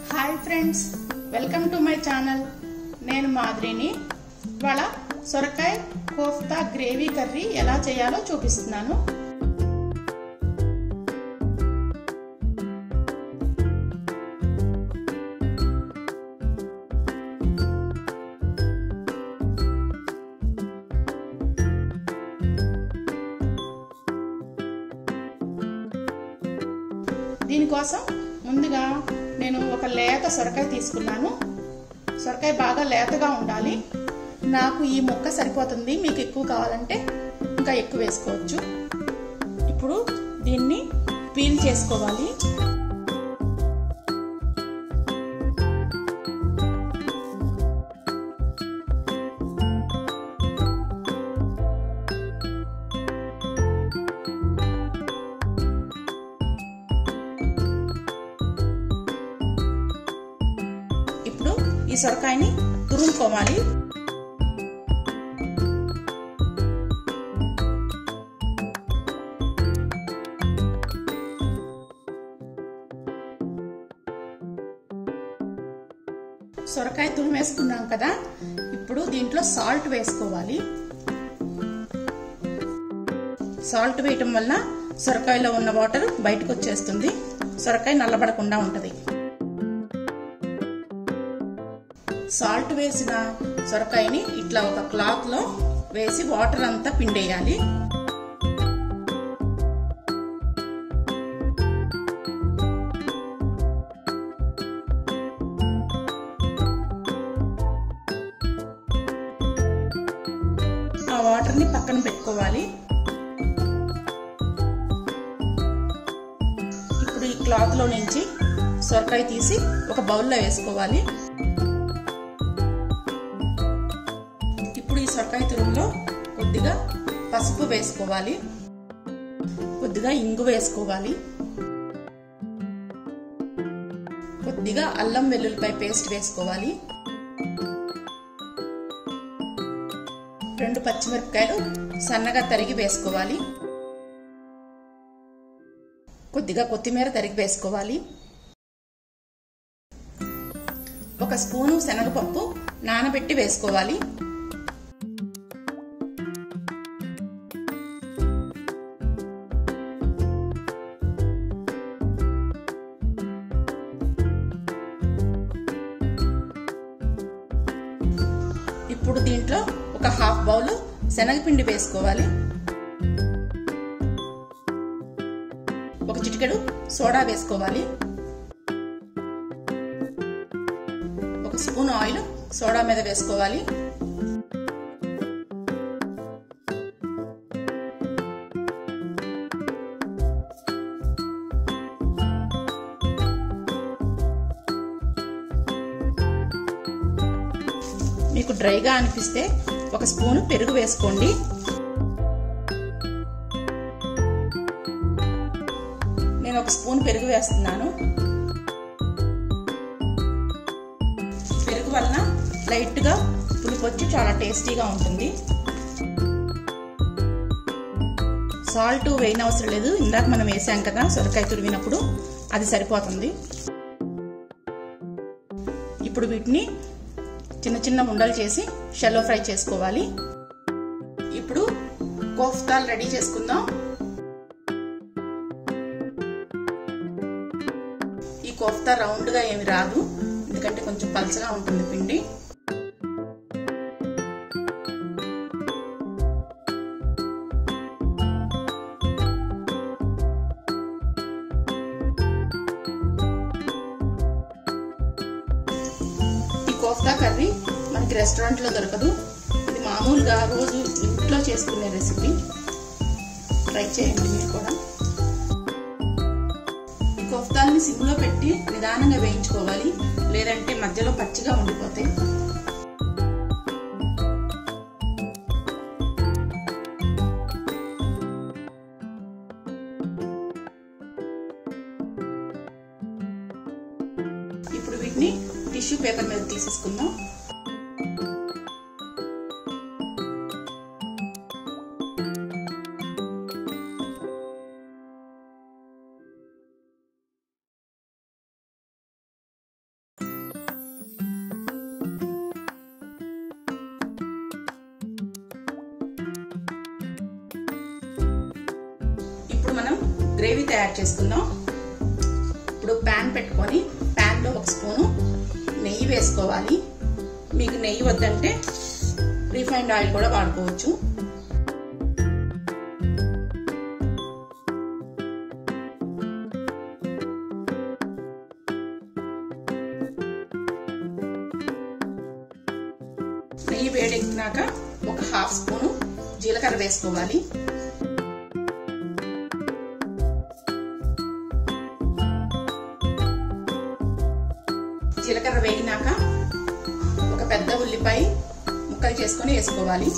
hi friends welcome to my channel నేను మాధురిని ఇవాళ సొరకాయ కోఫ్తా గ్రేవీ కర్రీ ఎలా చేయాలో చూపిస్తున్నాను దీనికోసం ముందుగా నేను ఒక లేత సొరకాయ తీసుకున్నాను సొరకాయ బాగా లేతగా ఉండాలి నాకు ఈ ముక్క సరిపోతుంది మీకు ఎక్కువ కావాలంటే ఇంకా ఎక్కువ వేసుకోవచ్చు ఇప్పుడు దీన్ని పీల్ చేసుకోవాలి ఇప్పుడు ఈ సొరకాయని తురుముకోవాలి సొరకాయ తురిమేసుకున్నాం కదా ఇప్పుడు దీంట్లో సాల్ట్ వేసుకోవాలి సాల్ట్ వేయటం వల్ల సొరకాయలో ఉన్న వాటర్ బయటకు వచ్చేస్తుంది సొరకాయ నల్లబడకుండా ఉంటుంది సాల్ట్ వేసిన సొరకాయని ఇట్లా ఒక క్లాత్ లో వేసి వాటర్ అంతా పిండేయాలి ఆ వాటర్ ని పక్కన పెట్టుకోవాలి ఇప్పుడు ఈ క్లాత్ లో నుంచి సొరకాయ తీసి ఒక బౌల్లో వేసుకోవాలి ఇప్పుడు ఈ సొరకాయ తురుములో కొద్దిగా పసుపు వేసుకోవాలి కొద్దిగా ఇంగు వేసుకోవాలి కొద్దిగా అల్లం వెల్లుల్లిపాయ పేస్ట్ వేసుకోవాలి రెండు పచ్చిమిరపకాయలు సన్నగా తరిగి వేసుకోవాలి కొద్దిగా కొత్తిమీర తరిగి వేసుకోవాలి ఒక స్పూను శనగపప్పు నానబెట్టి వేసుకోవాలి ఇప్పుడు దీంట్లో ఒక హాఫ్ బౌల్ శనగపిండి వేసుకోవాలి ఒక చిటికెడు సోడా వేసుకోవాలి ఒక స్పూన్ ఆయిల్ సోడా మీద వేసుకోవాలి మీకు డ్రైగా అనిపిస్తే ఒక స్పూన్ పెరుగు వేసుకోండి నేను ఒక స్పూన్ పెరుగు వేస్తున్నాను పెరుగు వలన లైట్గా పులుపు వచ్చి చాలా టేస్టీగా ఉంటుంది సాల్ట్ వేయని అవసరం లేదు ఇందాక మనం వేసాం కదా సొరకాయ తురివినప్పుడు అది సరిపోతుంది ఇప్పుడు వీటిని చిన్న చిన్న ఉండలు చేసి షెల్లో ఫ్రై చేసుకోవాలి ఇప్పుడు కోఫ్తాలు రెడీ చేసుకుందాం ఈ కోఫ్తా రౌండ్గా ఏమి రాదు ఎందుకంటే కొంచెం పలచగా ఉంటుంది పిండి ఈ కోఫ్తా కర్రీ మనకి రెస్టారెంట్లో దొరకదు ఇది మామూలుగా రోజు ఇంట్లో చేసుకునే రెసిపీ ట్రై చేయండి మీరు కూడా ఈ కోఫ్తాల్ని సిమ్లో పెట్టి నిదానంగా వేయించుకోవాలి లేదంటే మధ్యలో పచ్చిగా ఉండిపోతాయి ఇప్పుడు వీటిని టిష్యూ పేపర్ మీద తీసేసుకుందాం గ్రేవీ తయారు చేసుకుందాం ఇప్పుడు ప్యాన్ పెట్టుకొని ప్యాన్లో ఒక స్పూను నెయ్యి వేసుకోవాలి మీకు నెయ్యి వద్దంటే రిఫైన్డ్ ఆయిల్ కూడా వాడుకోవచ్చు నెయ్యి వేడెక్కినాక ఒక హాఫ్ స్పూను జీలకర్ర వేసుకోవాలి జీలకర్ర వేగినాక ఒక పెద్ద ఉల్లిపాయ ముక్కలు చేసుకొని వేసుకోవాలి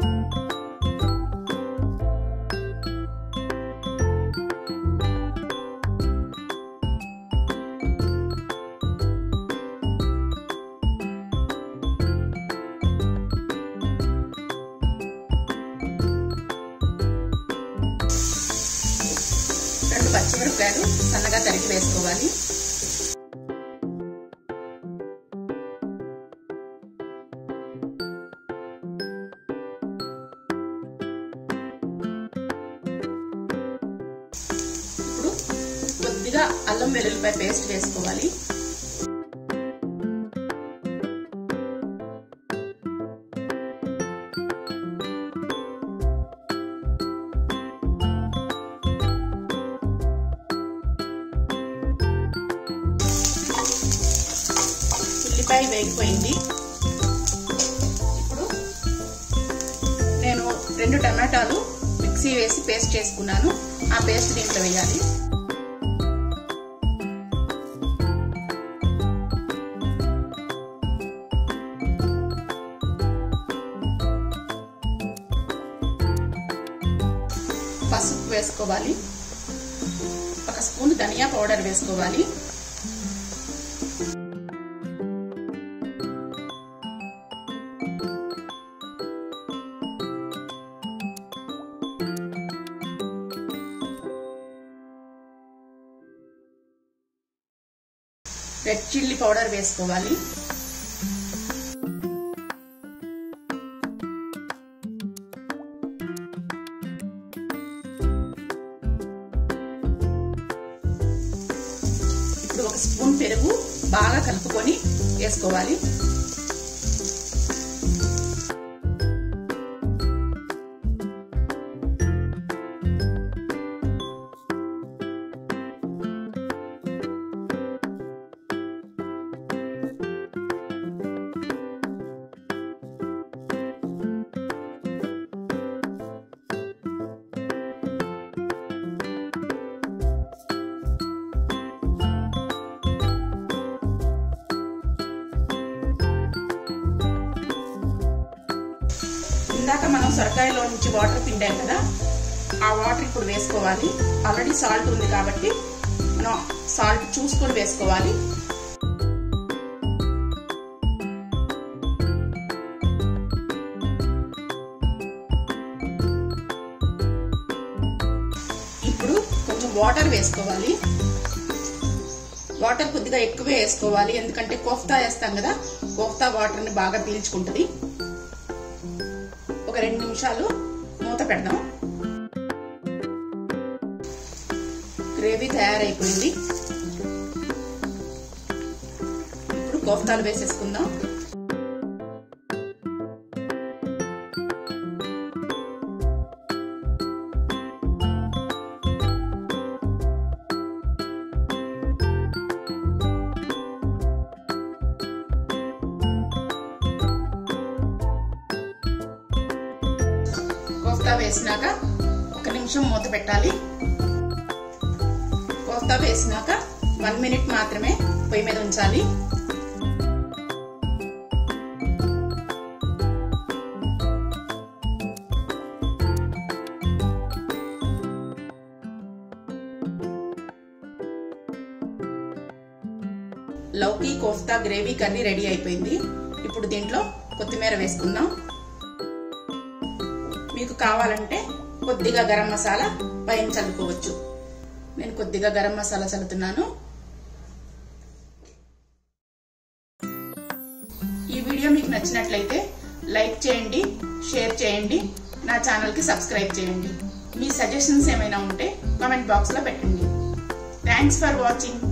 రెండు పచ్చిమిరపకాయలు సన్నగా తరిగి వేసుకోవాలి ఇప్పుడు కొద్దిగా అల్లం వెల్లుల్లిపాయ పేస్ట్ వేసుకోవాలి ఉల్లిపాయ వేగిపోయింది ఇప్పుడు నేను రెండు టమాటాలు మిక్సీ వేసి పేస్ట్ చేసుకున్నాను ఆ పేస్ట్ దీంట్లో వేయాలి పసుపు వేసుకోవాలి ఒక స్పూన్ ధనియా పౌడర్ వేసుకోవాలి రెడ్ చిల్లీ పౌడర్ వేసుకోవాలి ఇప్పుడు ఒక స్పూన్ పెరుగు బాగా కలుపుకొని వేసుకోవాలి ఇందాక మనం సొరకాయలో నుంచి వాటర్ పిండాం కదా ఆ వాటర్ ఇప్పుడు వేసుకోవాలి ఆల్రెడీ సాల్ట్ ఉంది కాబట్టి మనం సాల్ట్ చూసుకొని వేసుకోవాలి ఇప్పుడు కొంచెం వాటర్ వేసుకోవాలి వాటర్ కొద్దిగా ఎక్కువే వేసుకోవాలి ఎందుకంటే కోఫ్తా వేస్తాం కదా కోఫ్తా వాటర్ని బాగా పీల్చుకుంటుంది ఒక రెండు నిమిషాలు మూత పెడదాం గ్రేవీ తయారైపోయింది ఇప్పుడు కోఫ్తాలు వేసేసుకుందాం కోఫ్తా వేసినాక ఒక నిమిషం మూత పెట్టాలి కోఫ్తా వేసినాక వన్ మినిట్ మాత్రమే పొయ్యి మీద ఉంచాలి lauki kofta gravy curry ready అయిపోయింది ఇప్పుడు దీంట్లో కొత్తిమీర వేసుకుందాం మీకు కావాలంటే కొద్దిగా గరం మసాలా పైన చల్లుకోవచ్చు నేను కొద్దిగా గరం మసాలా చల్లుతున్నాను ఈ వీడియో మీకు నచ్చినట్లయితే లైక్ చేయండి షేర్ చేయండి నా ఛానల్కి సబ్స్క్రైబ్ చేయండి మీ సజెషన్స్ ఏమైనా ఉంటే కామెంట్ బాక్స్లో పెట్టండి థ్యాంక్స్ ఫర్ వాచింగ్